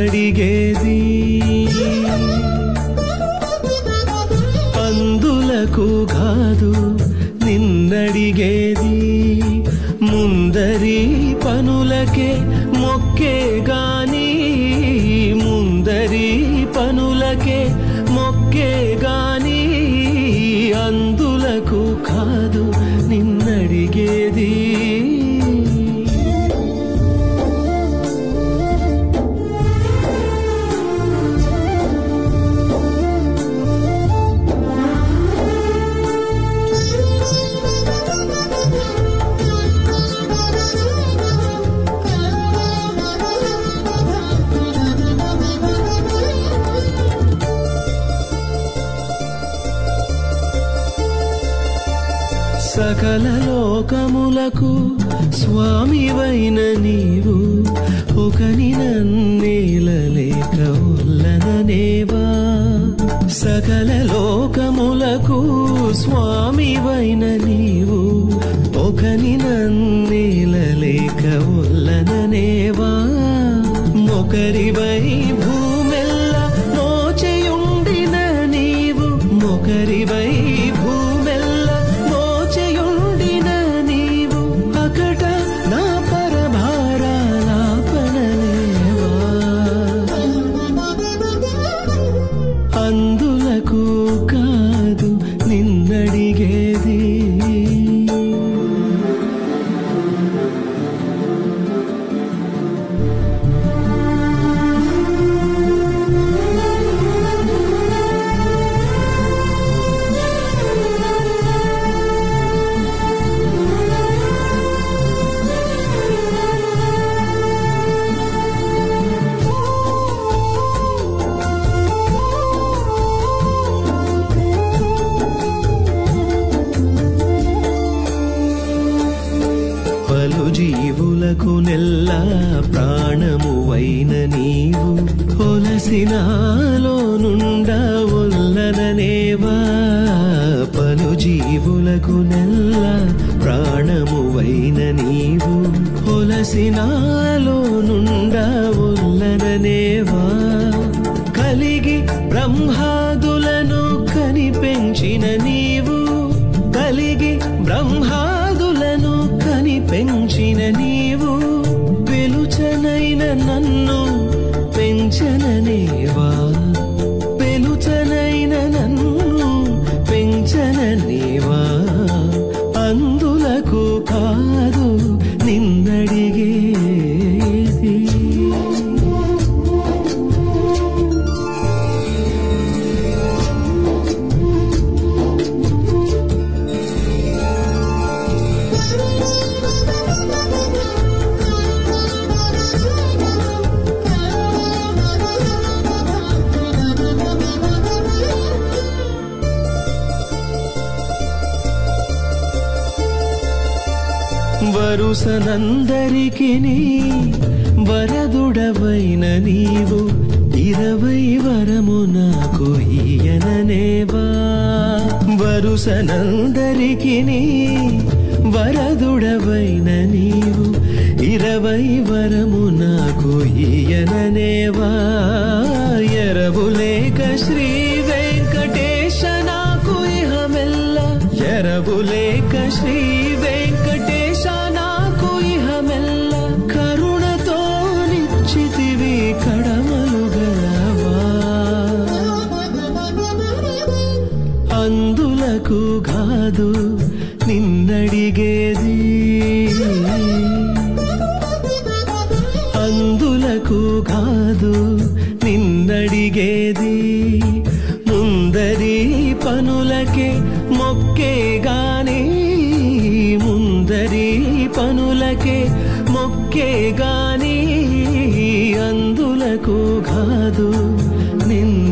నిన్నడిగేది అందులకు కాదు నిన్నడిగేది ముందరి పనులకే మొక్కే గాని ముందరి పనులకే మొక్కే గాని అందులకు కాదు నిన్నడిగేది సకల లోకములకు స్వామివైన నీవు ఒకని నన్నేలలేక ఉల్లననేవా సకల లోకములకు స్వామివైన నీవు ఒకని నన్నేలలేక ఉల్లననేవా మొకరివై భూమెల్ల మోచెయుండిన నీవు మొకరివై భూమెల్ల మోచెయుండిన నీవు అకట నా పరభారాలాపనలేవా అందులకు కాదు నిన్నడిగేది పలు జీవులకు నెల్ల ప్రాణమువైన నీవు ఒలసినాలో నుండ ఒల్లననేవా పలు జీవులకు నెల్ల ప్రాణమువైన నీవు ఒలసినాలో నుండ ఒల్లననేవా కలిగి బ్రహ్మాదులను కనిపెంచిన నీవు కలిగి బ్రహ్మాదులను కనిపెంచిన నీవు పెలుచనైన నన్ను పెంచననేవా పెలుచనైన నన్ను పెంచననేవా అందులకు కాదు నిన్నడిగేది వరుసనందరికి వరదుడవైన నీవు ఇరవై వరము నాకు ఈయననేవా వరుసనందరికి వరదుడవైన నీవు ఇరవై వరము నాకు ఈయననేవా ఎరవులేక శ్రీ వెంకటేశ నాకు ఇహమెల్ల ఎరవులేక శ్రీ వెంకటేశ నాకు ఇహమెల్ల కరుణతో నిశ్చితివి కడమలు గలవా అందులకు కాదు నిన్నడిగేది అందులకు కాదు నిన్నడిగేది ముందరి పనులకే మొక్కే గాని ముందరి పనులకే మొక్కే గాని అందులకు కాదు నిన్న